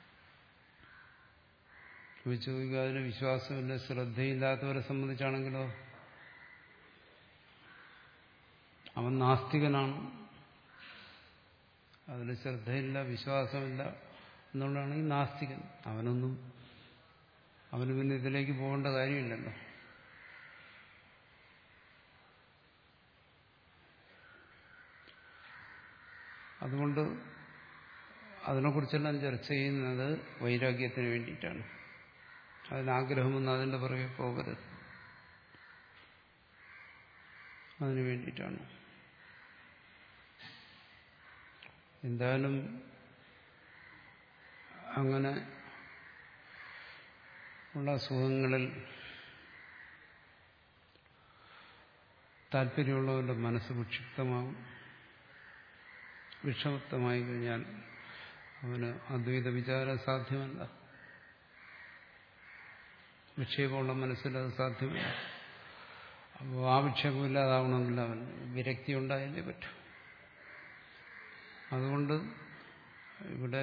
S1: ചോദിക്കുക അതിന് വിശ്വാസമില്ല ശ്രദ്ധയില്ലാത്തവരെ സംബന്ധിച്ചാണെങ്കിലോ അവൻ നാസ്തികനാണ് അതിൽ ശ്രദ്ധയില്ല വിശ്വാസമില്ല എന്നുള്ളതാണെങ്കിൽ നാസ്തികൻ അവനൊന്നും അവന് പിന്നെ ഇതിലേക്ക് പോകേണ്ട കാര്യമില്ലല്ലോ അതുകൊണ്ട് അതിനെക്കുറിച്ചെല്ലാം ചർച്ച ചെയ്യുന്നത് വൈരാഗ്യത്തിന് വേണ്ടിയിട്ടാണ് അതിനാഗ്രഹമൊന്നും അതിൻ്റെ പുറകെ പോകരുത് അതിനു വേണ്ടിയിട്ടാണ് എന്തായാലും അങ്ങനെ ഉള്ള സുഖങ്ങളിൽ താല്പര്യമുള്ളവരുടെ മനസ്സ് വിക്ഷിപ്തമാകും വിഷമത്വമായി കഴിഞ്ഞാൽ അവന് അദ്വൈത വിചാരം സാധ്യമല്ല വിക്ഷേപമുള്ള മനസ്സിൽ അത് സാധ്യമല്ല അപ്പോൾ ആ വിക്ഷേപമില്ലാതാവണമെങ്കിൽ അവൻ വിരക്തി ഉണ്ടായാലേ പറ്റൂ അതുകൊണ്ട് ഇവിടെ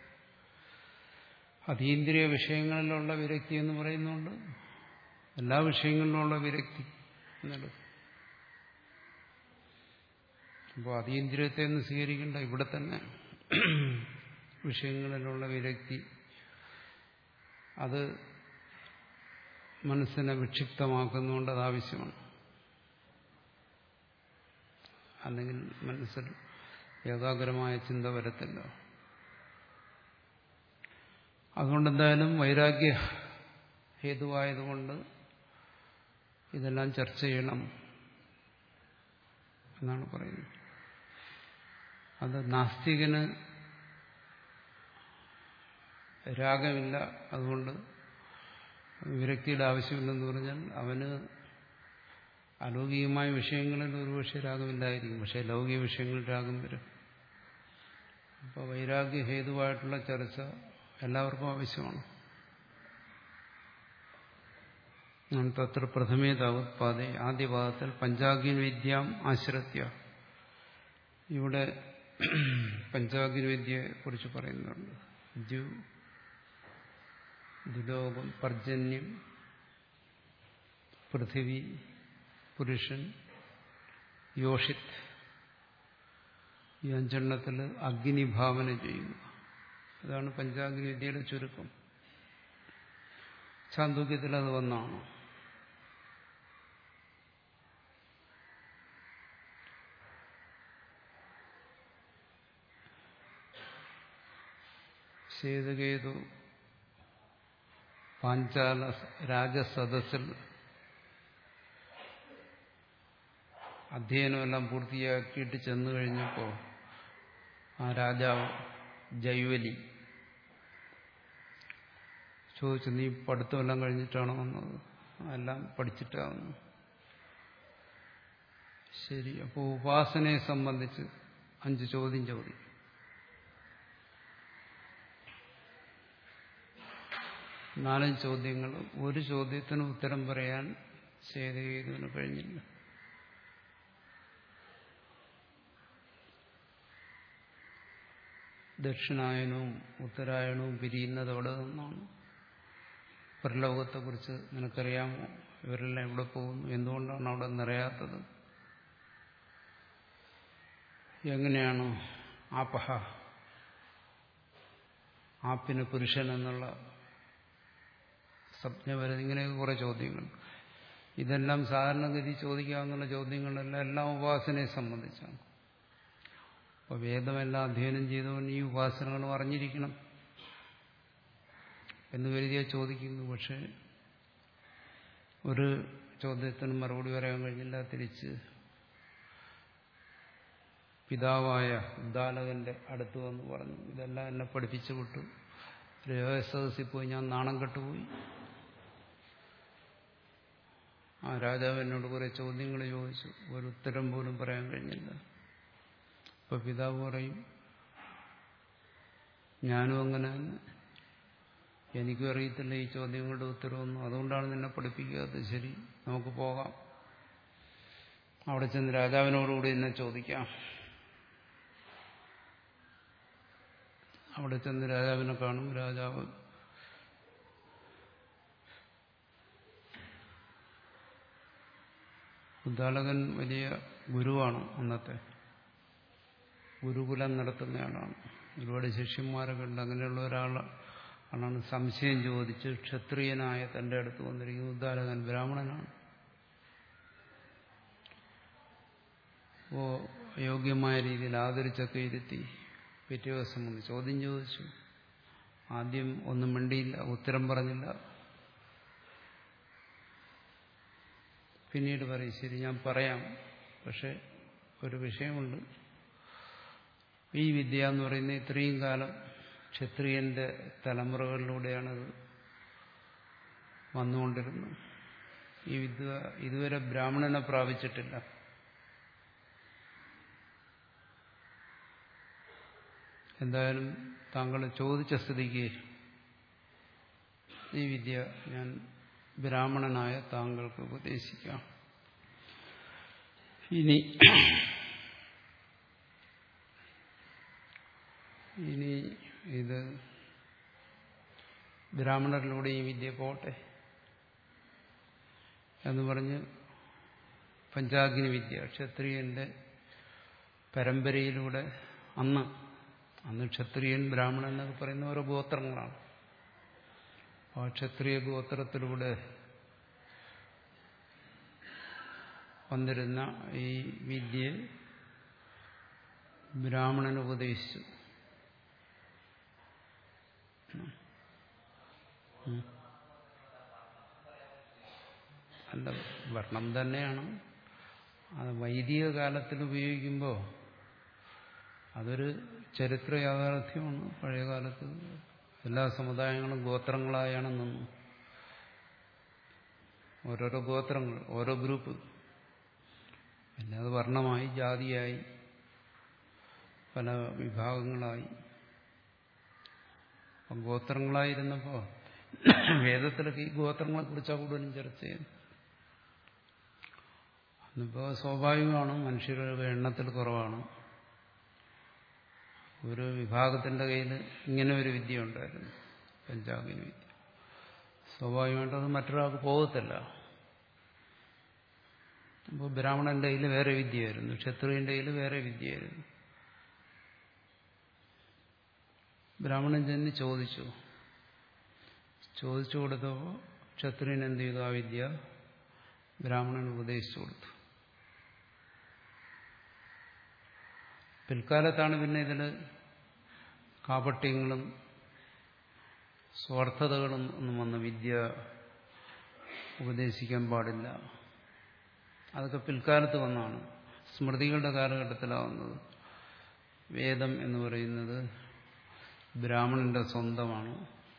S1: അതീന്ദ്രിയ വിഷയങ്ങളിലുള്ള വിരക്തി എന്ന് പറയുന്നുണ്ട് എല്ലാ വിഷയങ്ങളിലുമുള്ള വിരക്തി എന്നുള്ളത് അപ്പോൾ അതീന്ദ്രിയത്തെ ഒന്ന് സ്വീകരിക്കേണ്ട ഇവിടെ തന്നെ വിഷയങ്ങളിലുള്ള വിരക്തി അത് മനസ്സിനെ വിക്ഷിപ്തമാക്കുന്നുകൊണ്ട് അത് ആവശ്യമാണ് അല്ലെങ്കിൽ മനസ്സിൽ ഏകാഗ്രമായ ചിന്ത വരത്തില്ല അതുകൊണ്ട് എന്തായാലും വൈരാഗ്യ ഹേതുവായതുകൊണ്ട് ഇതെല്ലാം ചർച്ച ചെയ്യണം എന്നാണ് പറയുന്നത് അത് നാസ്തികന് രാഗമില്ല അതുകൊണ്ട് വിരക്തിയുടെ ആവശ്യമില്ലെന്ന് പറഞ്ഞാൽ അവന് അലൗകികമായ വിഷയങ്ങളിൽ ഒരുപക്ഷെ രാഗമില്ലായിരിക്കും പക്ഷെ ലൗകിക വിഷയങ്ങളിൽ രാഗം വരും അപ്പോൾ വൈരാഗ്യ ഹേതുവായിട്ടുള്ള ചർച്ച എല്ലാവർക്കും ആവശ്യമാണ് തത്ര പ്രഥമേ താവത്പാതെ ആദ്യ ഭാഗത്തിൽ പഞ്ചാഗ്നി വിദ്യാം ആശ്രത്യ ഇവിടെ പഞ്ചാഗ്നി വിദ്യയെ കുറിച്ച് പറയുന്നുണ്ട് ദ്യു ദുലോകം പർജന്യം പൃഥിവി പുരുഷൻ യോഷിത് ഈ അഞ്ചെണ്ണത്തിൽ അഗ്നി ഭാവന ചെയ്യുക അതാണ് പഞ്ചാഗ്നി വിദ്യയുടെ ചുരുക്കം ചാന്തോക്യത്തിൽ അത് വന്നാണ് ശ്വേതകേതു പാഞ്ചാല രാജസദസ്സിൽ അധ്യയനമെല്ലാം പൂർത്തിയാക്കിയിട്ട് ചെന്നു കഴിഞ്ഞപ്പോൾ ആ രാജാവ് ജൈവലി ചോദിച്ചു നീ പഠിത്തമെല്ലാം കഴിഞ്ഞിട്ടാണോ വന്നത് എല്ലാം പഠിച്ചിട്ടാണ് ശരി അപ്പോൾ ഉപാസനയെ സംബന്ധിച്ച് അഞ്ച് ചോദ്യം ചോദിക്കും നാലഞ്ച് ചോദ്യങ്ങൾ ഒരു ചോദ്യത്തിന് ഉത്തരം പറയാൻ ശേതകേതുവിന് കഴിഞ്ഞില്ല ദക്ഷിണായനവും ഉത്തരായണവും പിരിയുന്നത് അവിടെ നിന്നാണ് പരലോകത്തെക്കുറിച്ച് നിനക്കറിയാമോ ഇവരെല്ലാം എവിടെ പോകുന്നു എന്തുകൊണ്ടാണ് അവിടെ നിറയാത്തത് എങ്ങനെയാണ് ആപഹ ആപ്പിന് പുരുഷൻ എന്നുള്ള സംജ്ഞ വരുന്നത് ഇങ്ങനെയൊക്കെ കുറേ ചോദ്യങ്ങൾ ഇതെല്ലാം സാധാരണഗതി ചോദിക്കാവുന്ന ചോദ്യങ്ങളെല്ലാം എല്ലാം ഉപാസനയെ സംബന്ധിച്ചാണ് അപ്പോൾ വേദമെല്ലാം അധ്യയനം ചെയ്തവൻ ഈ ഉപാസനകളും അറിഞ്ഞിരിക്കണം എന്ന് കരുതിയാൽ ചോദിക്കുന്നു പക്ഷെ ഒരു ചോദ്യത്തിന് മറുപടി പറയാൻ കഴിഞ്ഞില്ല തിരിച്ച് പിതാവായ ഉദ്ദാലകന്റെ അടുത്ത് വന്ന് പറഞ്ഞു ഇതെല്ലാം എന്നെ പഠിപ്പിച്ചു വിട്ടു രഹസ്യസദസ്സിൽ പോയി ഞാൻ നാണം കെട്ടുപോയി ആ രാജാവ് എന്നോട് കുറെ ചോദ്യങ്ങൾ ചോദിച്ചു ഒരു ഉത്തരം പോലും പറയാൻ കഴിഞ്ഞില്ല അപ്പൊ പിതാവ് പറയും ഞാനും അങ്ങനെ തന്നെ എനിക്കും അറിയത്തില്ല ഈ ചോദ്യങ്ങളുടെ ഉത്തരവൊന്നും അതുകൊണ്ടാണ് നിന്നെ പഠിപ്പിക്കാത്തത് ശരി നമുക്ക് പോകാം അവിടെ ചെന്ന് രാജാവിനോടുകൂടി എന്നെ ചോദിക്കാം അവിടെ ചെന്ന് രാജാവിനെ കാണും രാജാവ് ഉദ്ദാലകൻ വലിയ ഗുരുവാണ് അന്നത്തെ ഗുരുകുലം നടത്തുന്നയാളാണ് ഒരുപാട് ശിഷ്യന്മാരൊക്കെ ഉണ്ട് അങ്ങനെയുള്ള ഒരാൾ ആളാണ് സംശയം ചോദിച്ച് ക്ഷത്രിയനായ തന്റെ അടുത്ത് വന്നിരിക്കുന്ന ഉദ്ദാലകൻ ബ്രാഹ്മണനാണ് അപ്പോ യോഗ്യമായ രീതിയിൽ ആദരിച്ചൊക്കെ ഇരുത്തി പിറ്റേ ദിവസം വന്ന് ചോദ്യം ചോദിച്ചു ആദ്യം ഒന്നും മിണ്ടിയില്ല ഉത്തരം പറഞ്ഞില്ല പിന്നീട് പറയും ശരി ഞാൻ പറയാം പക്ഷെ ഒരു വിഷയമുണ്ട് ഈ വിദ്യ എന്ന് പറയുന്നത് ഇത്രയും കാലം ക്ഷത്രിയന്റെ തലമുറകളിലൂടെയാണത് വന്നുകൊണ്ടിരുന്നത് ഈ വിദ്യ ഇതുവരെ ബ്രാഹ്മണനെ പ്രാപിച്ചിട്ടില്ല എന്തായാലും താങ്കൾ ചോദിച്ച സ്ഥിതിക്ക് ഈ വിദ്യ ഞാൻ ബ്രാഹ്മണനായ താങ്കൾക്ക് ഉപദേശിക്കാം ഇനി ഇനി ഇത് ബ്രാഹ്മണരിലൂടെ ഈ വിദ്യ പോട്ടെ എന്ന് പറഞ്ഞ് പഞ്ചാഗ്നി വിദ്യ ക്ഷത്രിയന്റെ പരമ്പരയിലൂടെ അന്ന് അന്ന് ക്ഷത്രിയൻ ബ്രാഹ്മണൻ എന്നൊക്കെ പറയുന്ന ഓരോ ഗോത്രങ്ങളാണ് ആ ക്ഷത്രിയ ഗോത്രത്തിലൂടെ വന്നിരുന്ന ഈ വിദ്യ ബ്രാഹ്മണൻ ഉപദേശിച്ചു അല്ല വർണ്ണം തന്നെയാണ് അത് വൈദിക കാലത്തിൽ ഉപയോഗിക്കുമ്പോൾ അതൊരു ചരിത്ര യാഥാർത്ഥ്യമാണ് പഴയ കാലത്ത് എല്ലാ സമുദായങ്ങളും ഗോത്രങ്ങളായാണ് നിന്നു ഓരോരോ ഗോത്രങ്ങൾ ഓരോ ഗ്രൂപ്പ് പിന്നെ അത് വർണ്ണമായി ജാതിയായി പല വിഭാഗങ്ങളായി അപ്പം ഗോത്രങ്ങളായിരുന്നപ്പോൾ വേദത്തിലൊക്കെ ഈ ഗോത്രങ്ങളെ കുറിച്ചാണ് കൂടുതലും ചർച്ച ചെയ്യുന്നത് അന്നിപ്പോൾ സ്വാഭാവികമാണ് മനുഷ്യരുടെ എണ്ണത്തിൽ കുറവാണ് ഒരു വിഭാഗത്തിന്റെ കയ്യിൽ ഇങ്ങനെ ഒരു വിദ്യ ഉണ്ടായിരുന്നു പഞ്ചാബിന് വിദ്യ സ്വാഭാവികമായിട്ട് അത് മറ്റൊരാൾക്ക് പോകത്തില്ല അപ്പോൾ ബ്രാഹ്മണന്റെ കയ്യിൽ വേറെ വിദ്യയായിരുന്നു ക്ഷത്രിയന്റെ കയ്യിൽ വേറെ വിദ്യയായിരുന്നു ബ്രാഹ്മണൻ ചെന്ന് ചോദിച്ചു ചോദിച്ചു കൊടുത്തപ്പോൾ ക്ഷത്രിയൻ എന്ത് ചെയ്തു ആ വിദ്യ ബ്രാഹ്മണൻ ഉപദേശിച്ചു കൊടുത്തു പിൽക്കാലത്താണ് പിന്നെ ഇതിൽ കാപട്യങ്ങളും സ്വാർത്ഥതകളും ഒന്നും വന്ന് വിദ്യ ഉപദേശിക്കാൻ പാടില്ല അതൊക്കെ പിൽക്കാലത്ത് വന്നാണ് സ്മൃതികളുടെ കാലഘട്ടത്തിലാവുന്നത് വേദം എന്ന് പറയുന്നത് ബ്രാഹ്മണന്റെ സ്വന്തമാണ്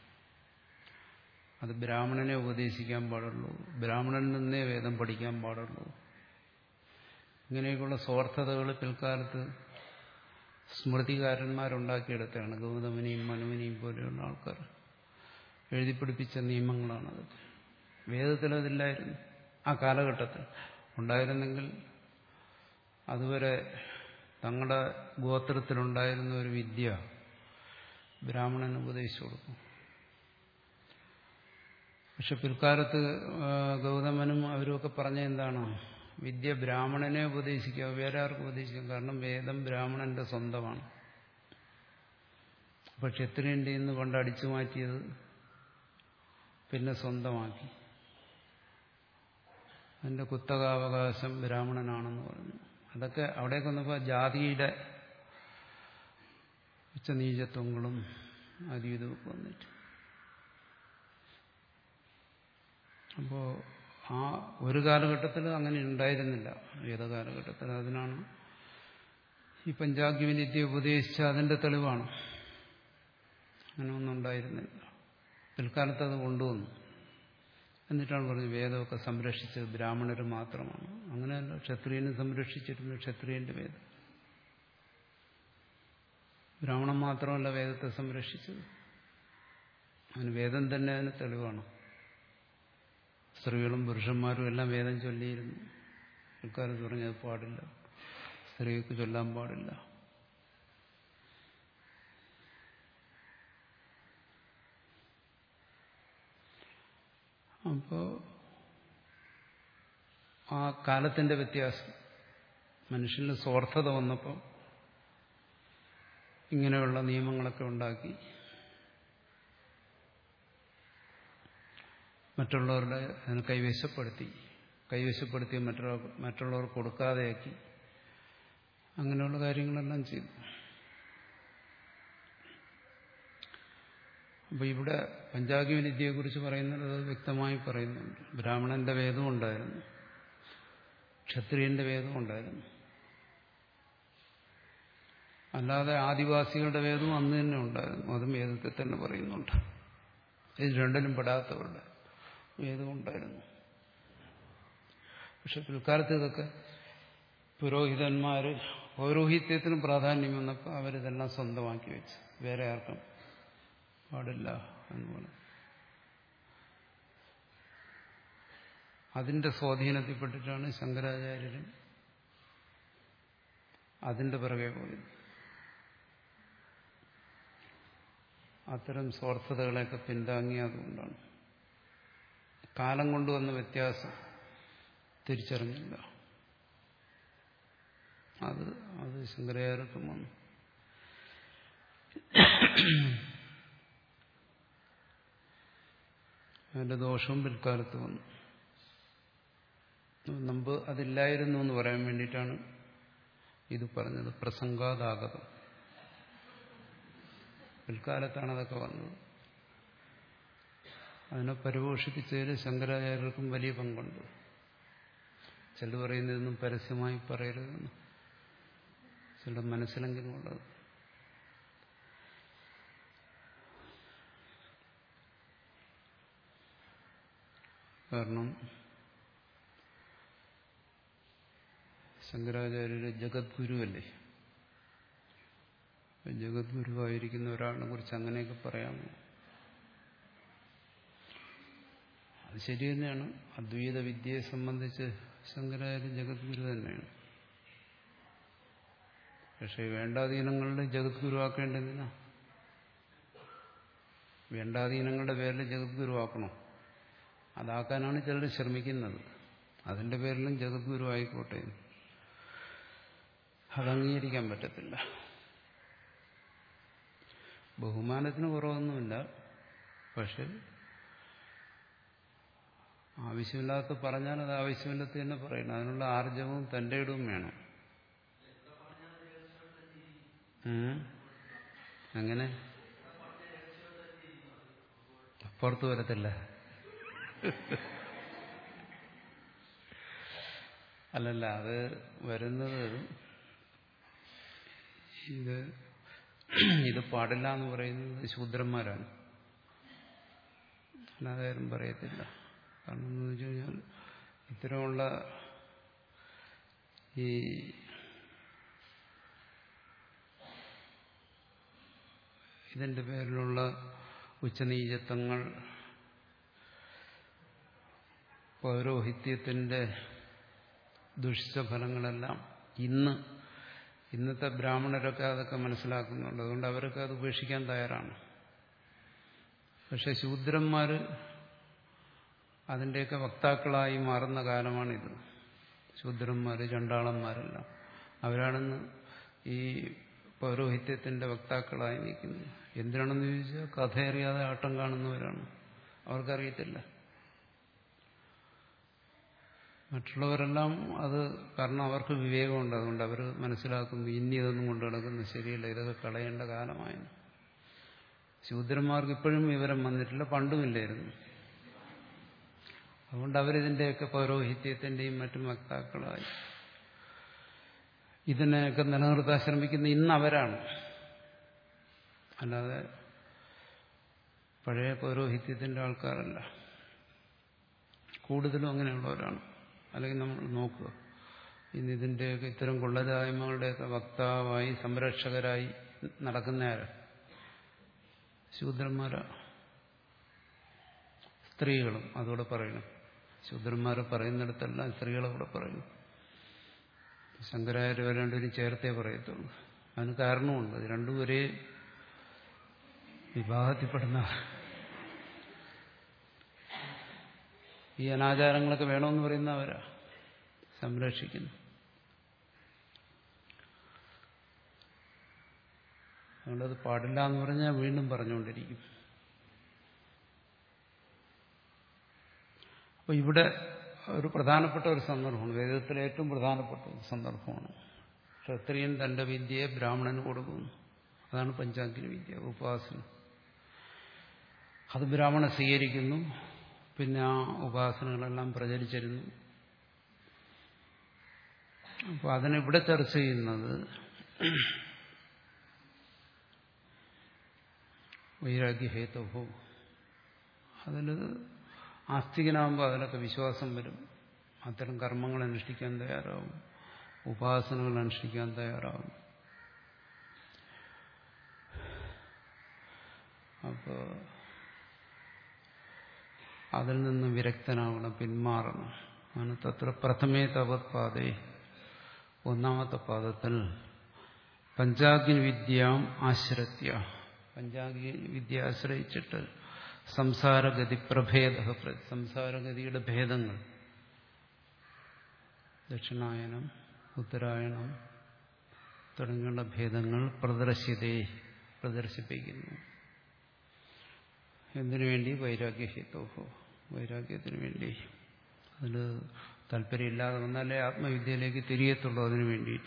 S1: അത് ബ്രാഹ്മണനെ ഉപദേശിക്കാൻ പാടുള്ളൂ ബ്രാഹ്മണനിൽ നിന്നേ വേദം പഠിക്കാൻ പാടുള്ളൂ ഇങ്ങനെയൊക്കെയുള്ള സ്വാർത്ഥതകൾ പിൽക്കാലത്ത് സ്മൃതികാരന്മാരുണ്ടാക്കിയെടുത്താണ് ഗൗതമനെയും മനുവിനെയും പോലെയുള്ള ആൾക്കാർ എഴുതിപ്പിടിപ്പിച്ച നിയമങ്ങളാണത് വേദത്തിലതില്ലായിരുന്നു ആ കാലഘട്ടത്തിൽ ഉണ്ടായിരുന്നെങ്കിൽ അതുവരെ തങ്ങളുടെ ഗോത്രത്തിലുണ്ടായിരുന്ന ഒരു വിദ്യ ബ്രാഹ്മണന് ഉപദേശിച്ചു കൊടുക്കും പക്ഷെ പിൽക്കാലത്ത് ഗൗതമനും അവരുമൊക്കെ പറഞ്ഞ എന്താണ് വിദ്യ ബ്രാഹ്മണനെ ഉപദേശിക്കുക വേറെ ആർക്കും ഉപദേശിക്കാം കാരണം വേദം ബ്രാഹ്മണന്റെ സ്വന്തമാണ് അപ്പൊ ക്ഷത്രിയന്റെ ഇന്ന് പണ്ട് അടിച്ചു മാറ്റിയത് പിന്നെ സ്വന്തമാക്കി അതിന്റെ കുത്തകാവകാശം ബ്രാഹ്മണനാണെന്ന് പറഞ്ഞു അതൊക്കെ അവിടേക്ക് വന്നപ്പോൾ ജാതിയുടെ ഉച്ചനീചത്വങ്ങളും അതും ഇതുമൊക്കെ വന്നിട്ട് അപ്പോൾ ആ ഒരു കാലഘട്ടത്തിൽ അങ്ങനെ ഉണ്ടായിരുന്നില്ല ഏത് കാലഘട്ടത്തിൽ അതിനാണ് ഈ പഞ്ചാഗ്യ വിദ്യ ഉപദേശിച്ച അതിന്റെ തെളിവാണ് അങ്ങനെ ഒന്നും ഉണ്ടായിരുന്നില്ല പിൽക്കാലത്ത് അത് കൊണ്ടുവന്നു എന്നിട്ടാണ് പറഞ്ഞത് വേദമൊക്കെ സംരക്ഷിച്ചത് ബ്രാഹ്മണർ മാത്രമാണ് അങ്ങനെയല്ല ക്ഷത്രിയനെ സംരക്ഷിച്ചിരുന്നു ക്ഷത്രിയന്റെ വേദം ബ്രാഹ്മണൻ മാത്രമല്ല വേദത്തെ സംരക്ഷിച്ചത് അതിന് വേദം തന്നെ അതിന് തെളിവാണ് സ്ത്രീകളും പുരുഷന്മാരും എല്ലാം വേദം ചൊല്ലിയിരുന്നു ആൾക്കാർ പറഞ്ഞത് പാടില്ല സ്ത്രീക്ക് ചൊല്ലാൻ പാടില്ല അപ്പോ ആ കാലത്തിന്റെ വ്യത്യാസം മനുഷ്യന് സ്വാർത്ഥത വന്നപ്പോൾ ഇങ്ങനെയുള്ള നിയമങ്ങളൊക്കെ ഉണ്ടാക്കി മറ്റുള്ളവരുടെ അതിനെ കൈവശപ്പെടുത്തി കൈവശപ്പെടുത്തി മറ്റുള്ളവർ മറ്റുള്ളവർ കൊടുക്കാതെയാക്കി അങ്ങനെയുള്ള കാര്യങ്ങളെല്ലാം ചെയ്തു അപ്പോൾ ഇവിടെ പഞ്ചാഗ്യ വിദ്യയെക്കുറിച്ച് പറയുന്നത് അത് വ്യക്തമായി പറയുന്നുണ്ട് ബ്രാഹ്മണന്റെ വേദം ഉണ്ടായിരുന്നു ക്ഷത്രിയന്റെ വേദം ഉണ്ടായിരുന്നു അല്ലാതെ ആദിവാസികളുടെ വേദവും അന്ന് തന്നെ ഉണ്ടായിരുന്നു അതും വേദത്തിൽ തന്നെ പറയുന്നുണ്ട് ഇത് രണ്ടിലും പെടാത്തവരുടെ വേദം ഉണ്ടായിരുന്നു പക്ഷെ പിൽക്കാലത്ത് ഇതൊക്കെ പുരോഹിതന്മാർ പൗരോഹിത്യത്തിനും പ്രാധാന്യം വന്നപ്പോൾ അവരിതെല്ലാം സ്വന്തമാക്കി വെച്ച് വേറെ ആർക്കും പാടില്ല എന്ന് പറഞ്ഞു അതിന്റെ സ്വാധീനത്തിൽപ്പെട്ടിട്ടാണ് ശങ്കരാചാര്യരും അതിന്റെ പിറകെ പോയത് അത്തരം സ്വാർത്ഥതകളെയൊക്കെ പിന്താങ്ങിയതുകൊണ്ടാണ് കാലം കൊണ്ടുവന്ന വ്യത്യാസം തിരിച്ചറിഞ്ഞില്ല അത് അത് ശങ്കരാചാര്യർക്കും വന്നു അതിന്റെ ദോഷവും പിൽക്കാലത്ത് വന്നു മുമ്പ് അതില്ലായിരുന്നു എന്ന് പറയാൻ വേണ്ടിയിട്ടാണ് ഇത് പറഞ്ഞത് പ്രസംഗാതാഗതം പിൽക്കാലത്താണ് അതൊക്കെ വന്നത് അതിനെ പരിപോഷിപ്പിച്ചതിൽ ശങ്കരാചാര്യർക്കും വലിയ പങ്കുണ്ട് ചിലർ പറയുന്നതൊന്നും പരസ്യമായി പറയരുതെന്ന് ചിലരുടെ മനസ്സിലെങ്കിലും ഉള്ളത് കാരണം ശങ്കരാചാര്യര് ജഗദ്ഗുരുവല്ലേ ജഗദ്ഗുരുവായിരിക്കുന്ന ഒരാളിനെ കുറിച്ച് അങ്ങനെയൊക്കെ പറയാമോ അത് ശരി തന്നെയാണ് അദ്വൈത വിദ്യയെ സംബന്ധിച്ച് ശങ്കരാചാര്യ ജഗദ്ഗുരു തന്നെയാണ് പക്ഷെ വേണ്ടാധീനങ്ങളുടെ ജഗദ്ഗുരുവാക്കേണ്ടതിനാ വേണ്ടാധീനങ്ങളുടെ പേരിൽ ജഗദ്ഗുരുവാക്കണോ അതാക്കാനാണ് ചിലർ ശ്രമിക്കുന്നത് അതിന്റെ പേരിലും ജഗദ്ഗുരു ആയിക്കോട്ടെ അത് അംഗീകരിക്കാൻ പറ്റത്തില്ല ബഹുമാനത്തിന് കുറവൊന്നുമില്ല പക്ഷെ ആവശ്യമില്ലാത്ത പറഞ്ഞാൽ അത് ആവശ്യമില്ലാത്ത തന്നെ പറയണം അതിനുള്ള ആർജവും തന്റെ ഇടവും വേണം അങ്ങനെ പുറത്തു വരത്തില്ല അല്ലല്ല അത് വരുന്നത് ഇത് ഇത് പാടില്ല എന്ന് പറയുന്നത് ശൂദ്രന്മാരാണ് അല്ലാതെ ആരും പറയത്തില്ല കാരണം എന്ന് വെച്ച് കഴിഞ്ഞാൽ ഇത്തരമുള്ള ഈ ഇതിന്റെ പേരിലുള്ള ഉച്ചനീചത്വങ്ങൾ പൗരോഹിത്യത്തിന്റെ ദുഷിച്ചഫലങ്ങളെല്ലാം ഇന്ന് ഇന്നത്തെ ബ്രാഹ്മണരൊക്കെ അതൊക്കെ മനസ്സിലാക്കുന്നുണ്ട് അതുകൊണ്ട് അവരൊക്കെ അത് ഉപേക്ഷിക്കാൻ തയ്യാറാണ് പക്ഷെ ശൂദ്രന്മാർ അതിൻ്റെയൊക്കെ വക്താക്കളായി മാറുന്ന കാലമാണിത് ശൂദ്രന്മാർ ചണ്ടാളന്മാരെല്ലാം അവരാണെന്ന് ഈ പൗരോഹിത്യത്തിന്റെ വക്താക്കളായി നിൽക്കുന്നത് എന്തിനാണെന്ന് ചോദിച്ചാൽ കഥയറിയാതെ ആട്ടം കാണുന്നവരാണ് അവർക്കറിയത്തില്ല മറ്റുള്ളവരെല്ലാം അത് കാരണം അവർക്ക് വിവേകമുണ്ട് അതുകൊണ്ട് അവർ മനസ്സിലാക്കുന്നു ഇനി ഇതൊന്നും കൊണ്ടു നടക്കുന്നത് ശരിയല്ല ഇതൊക്കെ കളയേണ്ട കാലമായിരുന്നു ശൂദ്രന്മാർക്ക് ഇപ്പോഴും വിവരം വന്നിട്ടില്ല പണ്ടുമില്ലായിരുന്നു അതുകൊണ്ട് അവരിതിൻ്റെയൊക്കെ പൗരോഹിത്യത്തിൻ്റെയും മറ്റും വക്താക്കളായി ഇതിനെയൊക്കെ നിലനിർത്താൻ ശ്രമിക്കുന്ന ഇന്ന് അവരാണ് അല്ലാതെ പഴയ പൗരോഹിത്യത്തിൻ്റെ ആൾക്കാരല്ല കൂടുതലും അങ്ങനെയുള്ളവരാണ് അല്ലെങ്കിൽ നമ്മൾ നോക്കുക ഇന്ന് ഇതിൻ്റെയൊക്കെ ഇത്തരം കൊള്ളരായ്മകളുടെയൊക്കെ വക്താവായി സംരക്ഷകരായി നടക്കുന്നയാരാ ശൂദ്രന്മാരാ സ്ത്രീകളും അതോടെ പറയണം ശൂദ്രന്മാരെ പറയുന്നിടത്തെല്ലാം സ്ത്രീകളെ കൂടെ പറയുന്നു ശങ്കരാചാര്യ രണ്ടുപേരും ചേർത്തേ പറയത്തുള്ളൂ അതിന് കാരണമുണ്ട് ഇത് രണ്ടും ഒരേ വിവാഹത്തിൽപ്പെടുന്ന ഈ അനാചാരങ്ങളൊക്കെ വേണമെന്ന് പറയുന്നവരാ സംരക്ഷിക്കുന്നു അതുകൊണ്ടത് പാടില്ല എന്ന് പറഞ്ഞാൽ വീണ്ടും പറഞ്ഞുകൊണ്ടിരിക്കും അപ്പോൾ ഇവിടെ ഒരു പ്രധാനപ്പെട്ട ഒരു സന്ദർഭമാണ് വേദത്തിലെ ഏറ്റവും പ്രധാനപ്പെട്ട ഒരു സന്ദർഭമാണ് ക്ഷത്രിയൻ തന്റെ വിദ്യയെ ബ്രാഹ്മണന് കൊടുക്കുന്നു അതാണ് പഞ്ചാഗ്നി വിദ്യ ഉപാസന അത് ബ്രാഹ്മണൻ സ്വീകരിക്കുന്നു പിന്നെ ആ ഉപാസനകളെല്ലാം പ്രചരിച്ചിരുന്നു അപ്പോൾ അതിനിവിടെ ചർച്ച ചെയ്യുന്നത് വൈരാഗ്യഹേതവോ അതിൽ ആസ്തികനാകുമ്പോൾ അതിലൊക്കെ വിശ്വാസം വരും അത്തരം കർമ്മങ്ങൾ അനുഷ്ഠിക്കാൻ തയ്യാറാവും ഉപാസനകൾ അനുഷ്ഠിക്കാൻ തയ്യാറാവും അപ്പോൾ അതിൽ നിന്ന് വിരക്തനാവണം പിന്മാറണം ആണ് തത്ര പ്രഥമേ തവത് പാതേ ഒന്നാമത്തെ പാദത്തിൽ പഞ്ചാഗ്നി വിദ്യാം ആശ്രത്യ പഞ്ചാഗ്നി വിദ്യ ആശ്രയിച്ചിട്ട് സംസാരഗതി പ്രഭേദ സംസാരഗതിയുടെ ഭേദങ്ങൾ ദക്ഷിണായനം ഉത്തരായണം തുടങ്ങിയുള്ള ഭേദങ്ങൾ പ്രദർശിതേ പ്രദർശിപ്പിക്കുന്നു എന്തിനു വേണ്ടി വൈരാഗ്യഹേത്തോഹോ വൈരാഗ്യത്തിന് വേണ്ടി അതിൽ താല്പര്യമില്ലാതെ വന്നാലേ ആത്മവിദ്യയിലേക്ക് തിരിയത്തുള്ളൂ അതിനു വേണ്ടിയിട്ട്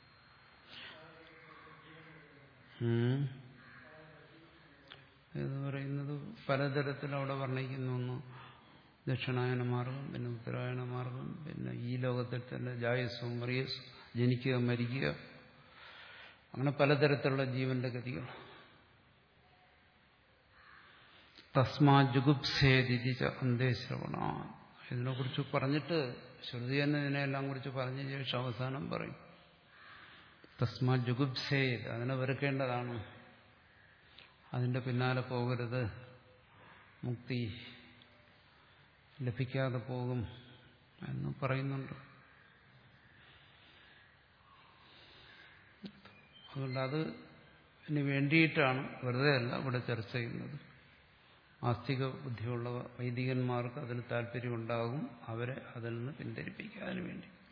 S1: എന്ന് പറയുന്നത് പലതരത്തിൽ അവിടെ വർണ്ണിക്കുന്നു ഒന്ന് ദക്ഷിണായന മാർഗം പിന്നെ ഉത്തരായണ മാർഗം പിന്നെ ഈ ലോകത്തിൽ തന്നെ ജായസ്വം മറിയസ് ജനിക്കുക മരിക്കുക അങ്ങനെ പലതരത്തിലുള്ള ജീവന്റെ ഗതികൾ തസ്മാ ജുഗുപ്സേദിതി അന്തേശ്രവണ ഇതിനെക്കുറിച്ച് പറഞ്ഞിട്ട് ശ്രുതി തന്നെ ഇതിനെല്ലാം കുറിച്ച് പറഞ്ഞ ശേഷം അവസാനം പറയും തസ്മാ ജുഗുപ്സേത് അതിനെ വെറുക്കേണ്ടതാണ് അതിന്റെ പിന്നാലെ പോകരുത് മുക്തി ലഭിക്കാതെ പോകും എന്ന് പറയുന്നുണ്ട് അതുകൊണ്ട് അത് ഇതിന് വേണ്ടിയിട്ടാണ് വെറുതെ അല്ല ഇവിടെ ചർച്ച ചെയ്യുന്നത് ആസ്തിക ബുദ്ധിയുള്ള വൈദികന്മാർക്ക് അതിൽ താല്പര്യമുണ്ടാകും അവരെ അതിൽ നിന്ന് പിന്തിരിപ്പിക്കുക അതിനു വേണ്ടി